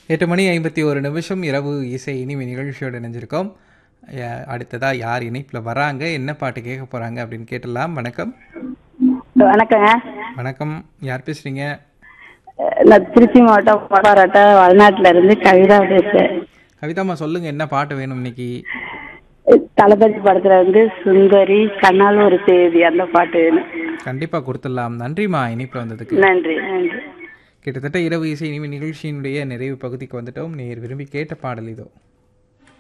எட்டு மணி ஐம்பத்தி ஒரு நிமிஷம் இரவு இசை இனிமை நிகழ்ச்சியோடு இணைஞ்சிருக்கோம் யா- அடுத்ததா யார் இணைப்பில் வராங்க என்ன பாட்டு கேட்க போறாங்க அப்படின்னு கேட்டலாம் வணக்கம் வணக்கங்க வணக்கம் யார் பேசுறீங்க நான் திருச்சி மாவட்டம் வடாராட்ட வளநாட்டுல இருந்து கவிதா பேசுறேன் கவிதாம்மா சொல்லுங்க என்ன பாட்டு வேணும் இன்னைக்கு தளபதி படத்துல வந்து சுந்தரி கண்ணால் ஒரு செய்தி அந்த பாட்டு வேணும் கண்டிப்பா கொடுத்துடலாம் நன்றிம்மா இணைப்பில் வந்ததுக்கு நன்றி நன்றி கிட்டத்தட்ட இரவு இசை இனிமை நிகழ்ச்சியினுடைய நிறைவு பகுதிக்கு வந்துட்டோம் நேர் விரும்பி கேட்ட பாடல் இதோ